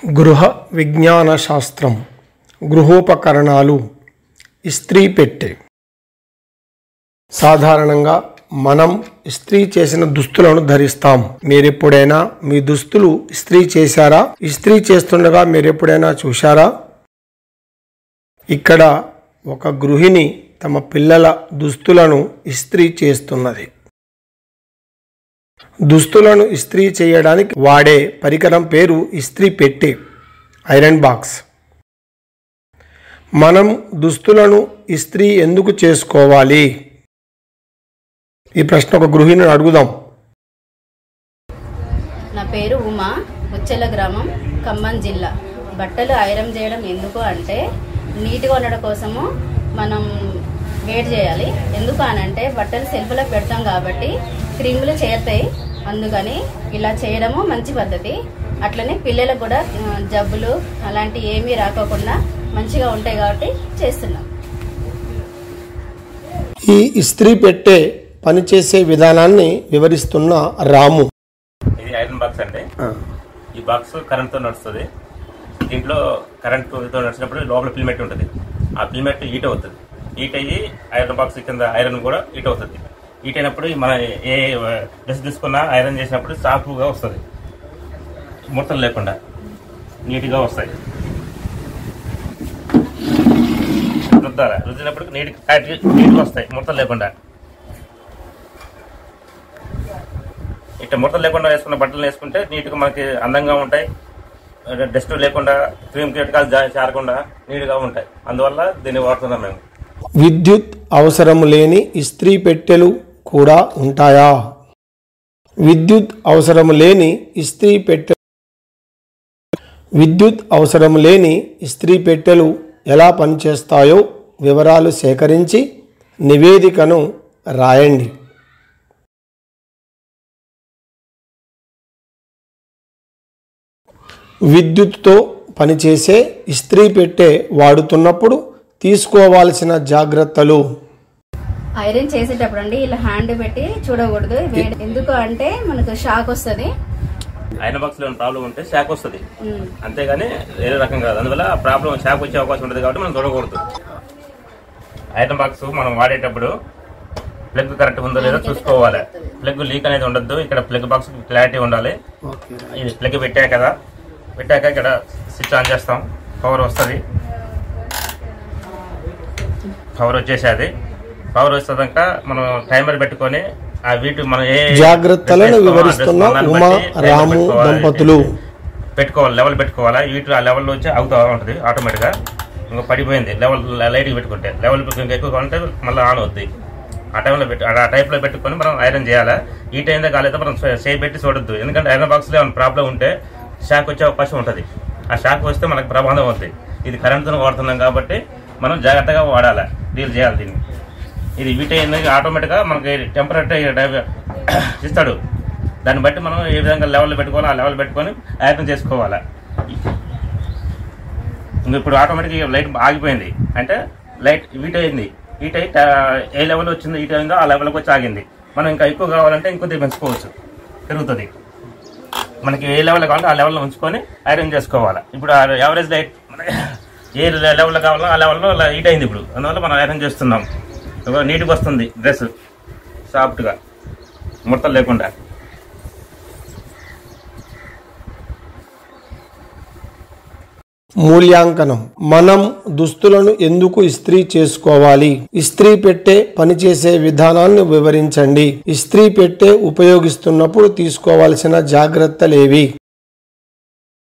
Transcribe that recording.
గృహ విజ్ఞాన శాస్త్రం గృహోపకరణాలు ఇస్త్రీ పెట్టె సాధారణంగా మనం ఇస్త్రీ చేసిన దుస్తులను ధరిస్తాం మీరెప్పుడైనా మీ దుస్తులు ఇస్త్రీ చేశారా ఇస్త్రీ చేస్తుండగా మీరెప్పుడైనా చూశారా ఇక్కడ ఒక గృహిణి తమ పిల్లల దుస్తులను ఇస్త్రీ చేస్తున్నది దుస్తులను ఇస్త్రీ చేయడానికి వాడే పరికరం పేరు ఇస్త్రీ పెట్టె ఐరన్ బాక్స్ మనం దుస్తులను ఇస్త్రీ ఎందుకు చేసుకోవాలి ఈ ప్రశ్న ఒక గృహిణిని అడుగుదాం నా పేరు ఉమా ఉచ్చెల గ్రామం ఖమ్మం జిల్లా బట్టలు ఐరన్ చేయడం ఎందుకు అంటే నీట్గా ఉండడం కోసము మనం వేడి చేయాలి ఎందుకు అని అంటే బట్టలు సెల్ఫ్లో పెడతాం కాబట్టి క్రీములు చేరుతాయి అందుకని ఇలా చేయడము మంచి పద్ధతి అట్లనే పిల్లలకు కూడా ఆ, జబ్బులు అలాంటి ఏమీ రాకోకుండా మంచిగా ఉంటాయి కాబట్టి చేస్తున్నాం ఈ ఇస్త్రీ పెట్టె పనిచేసే విధానాన్ని వివరిస్తున్న రాము ఇది ఐరన్ బాక్స్ అండి ఈ బాక్స్ కరెంట్తో నడుస్తుంది దీంట్లో కరెంట్తో నడిచినప్పుడు లోపల ఫిల్మెట్ ఉంటుంది ఆ ఫిల్మెట్ హీట్ అవుతుంది హీట్ అయ్యి ఐరన్ బాక్స్ కింద ఐరన్ కూడా హీట్ అవుతుంది హీట్ అయినప్పుడు మన ఏ డ్రెస్ తీసుకున్నా ఐరన్ చేసినప్పుడు సాఫ్ట్గా వస్తుంది ముడతలు లేకుండా నీట్గా వస్తాయి రుద్దాలి రుద్దినప్పుడు నీట్ నీట్గా వస్తాయి ముడతలు లేకుండా ఇట్లా ముడతలు లేకుండా వేసుకున్న బట్టలు వేసుకుంటే నీట్గా మనకి అందంగా ఉంటాయి డస్ట్ లేకుండా క్రీమ్ కీటకాలు జా- జారకుండా నీట్గా ఉంటాయి అందువల్ల దీన్ని వాడుతున్నాం మేము విద్యుత్ అవసరం లేని ఇస్త్రీ పెట్టెలు కూడా ఉంటాయా విద్యుత్ అవసరం లేని ఇస్త్రీ పెట్టె విద్యుత్ అవసరం లేని ఇస్త్రీ పెట్టెలు ఎలా పనిచేస్తాయో వివరాలు సేకరించి నివేదికను రాయండి విద్యుత్తో పనిచేసే ఇస్త్రీ పెట్టె వాడుతున్నప్పుడు తీసుకోవాల్సిన జాగ్రత్తలు ఐరన్ చేసేటప్పుడు అండి ఇలా హ్యాండ్ పెట్టి చూడకూడదు వేడి ఎందుకు అంటే మనకు షాక్ వస్తుంది ఐరన్ బాక్స్ లో ప్రాబ్లం ఉంటే షాక్ వస్తుంది అంతేగాని వేరే రకం కాదు అందువల్ల ప్రాబ్లం షాక్ వచ్చే అవకాశం ఉంటుంది కాబట్టి మనం చూడకూడదు ఐరన్ బాక్స్ మనం వాడేటప్పుడు ప్లగ్ కరెక్ట్ ఉందో లేదో చూసుకోవాలి ప్లగ్ లీక్ అనేది ఉండొద్దు ఇక్కడ ప్లగ్ బాక్స్ క్లారిటీ ఉండాలి ఇది ప్లగ్ పెట్టా కదా పెట్టాక ఇక్కడ స్విచ్ ఆన్ చేస్తాం పవర్ వస్తుంది పవర్ వచ్చేసేది పవర్ వచ్చేదాక మనం టైమర్ పెట్టుకొని ఆ వీటి మనం ఏ జాగ్రత్తలను డ్రెస్ వేసుకోమో, ఆ వివరిస్తున్న డ్రెస్ దాన్ని ఉమా బట్టి టైమర్ రాము పెట్టుకోవాలి. దంపతులు పెట్టుకోవాలి లెవెల్ పెట్టుకోవాలా వీటి ఆ లెవెల్లో వచ్చి అవుతూ ఉంటుంది ఆటోమేటిక్గా ఇంకా పడిపోయింది లెవెల్ లైట్గా పెట్టుకుంటే లెవెల్ ఇంకా ఎక్కువ ఉంటే మళ్ళీ ఆన్ అవుద్ది ఆ టైంలో పెట్టి ఆ టైప్లో పెట్టుకొని మనం ఐరన్ చేయాలా ఈ టైంలో కాలేదో మనం చేయి పెట్టి చూడొద్దు ఎందుకంటే ఐరన్ బాక్స్లో ఏమైనా ప్రాబ్లం ఉంటే షాక్ వచ్చే అవకాశం ఉంటుంది ఆ షాక్ వస్తే మనకు ప్రమాదం అవుతుంది ఇది కరెంట్తో వాడుతున్నాం కాబట్టి మనం జాగ్రత్తగా వాడాలి డీల్ చేయాలి దీన్ని ఇది వీటి అనేది ఆటోమేటిక్గా మనకి టెంపరీ ఇస్తాడు దాన్ని బట్టి మనం ఏ విధంగా లెవెల్ పెట్టుకోవాలో ఆ లెవెల్ పెట్టుకొని ఐరన్ చేసుకోవాలి ఇంక ఇప్పుడు ఆటోమేటిక్గా లైట్ ఆగిపోయింది అంటే లైట్ హీట్ అయింది హీట్ అయి టా- ఏ లెవెల్ వచ్చిందో హీట్ అయిందో ఆ లెవెల్కి వచ్చి ఆగింది మనం ఇంకా ఎక్కువ కావాలంటే ఇంకొద్ది పెంచుకోవచ్చు పెరుగుతుంది మనకి ఏ లెవెల్ కావాలో ఆ లెవెల్లో ఉంచుకొని ఐరన్ చేసుకోవాలి ఇప్పుడు ఆ యావరేజ్ లైట్ ఏ లెవెల్లో కావాలో ఆ లెవెల్లో హీట్ అయింది ఇప్పుడు అందువల్ల మనం ఐరన్ చేస్తున్నాం ఇదిగో నీట్గా వస్తుంది డ్రెస్ సాఫ్ట్గా ముడతలు లేకుండా మూల్యాంకనం మనం దుస్తులను ఎందుకు ఇస్త్రీ చేసుకోవాలి ఇస్త్రీ పెట్టె పనిచేసే విధానాన్ని వివరించండి ఇస్త్రీ పెట్టె ఉపయోగిస్తున్నప్పుడు తీసుకోవాల్సిన జాగ్రత్తలేవి